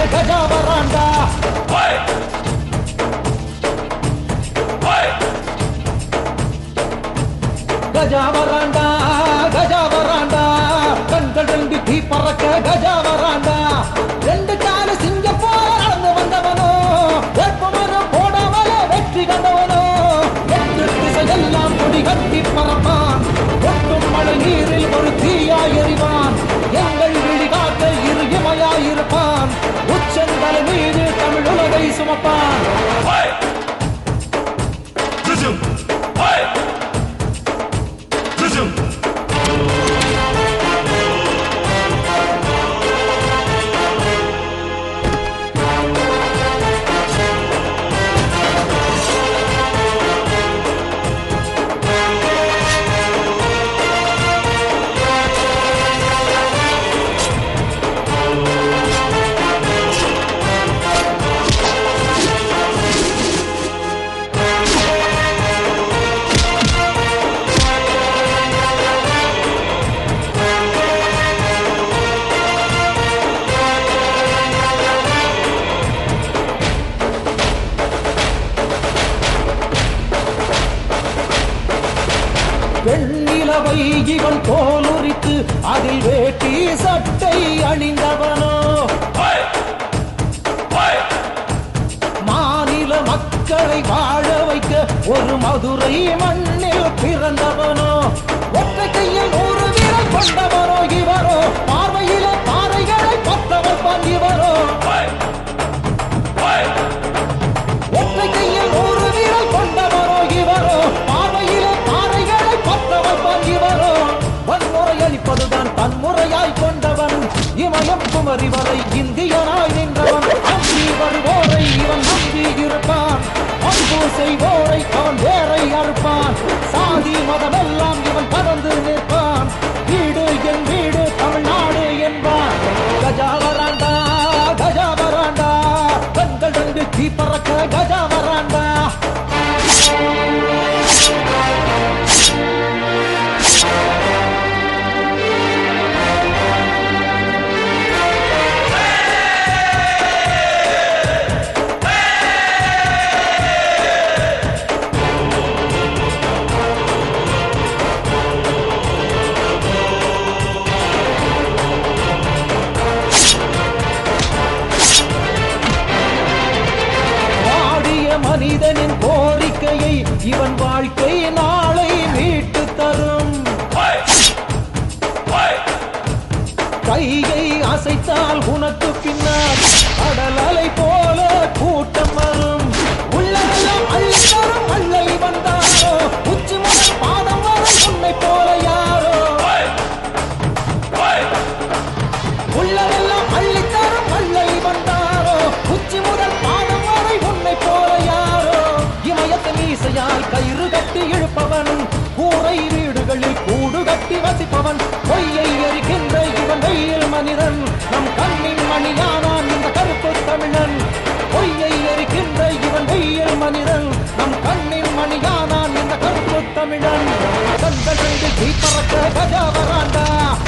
கஜா வராண்டா கஜா வராண்டா கஜா வராண்டா கண்கள் ரெண்டு தீ பறக்க கஜா வராண்டா ரெண்டு கால சிங்கப்பூர் நடந்து வந்தவனோ வேட்புமரம் போடாமலே வெற்றி கண்டவனோ எட்டு திசையெல்லாம் கொடி கட்டி பறப்பான் ஒட்டும் மழை நீரில் ஒரு தீயாய் எறிவான் எங்கள் விழி காக்க இரு இமையாயிருப்பான் உச்சந்தலை மீது தமிழ் உலகை சுமப்பான் வெண்ணிலவை இவன் தோலுரித்து அதில் வேட்டி சட்டை அணிந்தவனோ மாநில மக்களை வாழ வைக்க ஒரு மதுரை மண்ணில் பிறந்தவனோ ஒற்றை கையில் நூறு வீரர் கொண்டவனோ இவரோ பார்வையில பாறைகளை பத்த வைப்பான் இவரோ ஒற்றை கையில் நூறு வீரர் கொண்டவரோ இவரோ பார்வையில பாறைகளை பத்த வைப்பான் இவரோ வன்முறை அளிப்பதுதான் தன்முறையாய் கொண்டவன் இமயம் குமரி வரை இந்தியனாய் நின்றவன் அம்பி வருவோரை இவன் நம்பி இருப்பான் அன்பு செய்வோரை அவன் வேரை அறுப்பான் சாதி மதமெல்லாம் இவன் பறந்து நிற்பான் வீடு என் வீடு தமிழ்நாடு என்பான் கஜா வராண்டா கஜா வராண்டா கண்கள் ரெண்டு தீ பறக்க கஜா வராண்டா வாடிய மனிதனின் கோரிக்கையை இவன் வாழ்க்கை நாளை மீட்டு தரும் கையை அசைத்தால் உனக்கு பின்னால் கடல் அலை போல கூட்டம் வரும் உள்ளெல்லாம் அள்ளி தரும் அள்ளி வந்தாரோ உச்சி முதல் பாதம் வரை உன்னை போல யாரோ உள்ளதெல்லாம் அள்ளித்தரும் அள்ளி வந்தாரோ உச்சி முதல் பாதம் வரை உன்னை போல யாரோ இமயத்தின் மீசையால் கயிறு கட்டி இழுப்பவன் கூரை வீடுகளில் கூடு கட்டி வசிப்பவன் பொய்யை எரிக்கின்ற இவன் வெயில் மனிதன் நம் கண்ணின் மணியானான் இந்த கருப்பு தமிழன் பொய்யை எரிக்கின்ற இவன் வெயில் மனிதன் நம் கண்ணின் மணியானான் இந்த கருப்பு தமிழன் கண்கள் ரெண்டு தீ பறக்க கஜா வராண்டா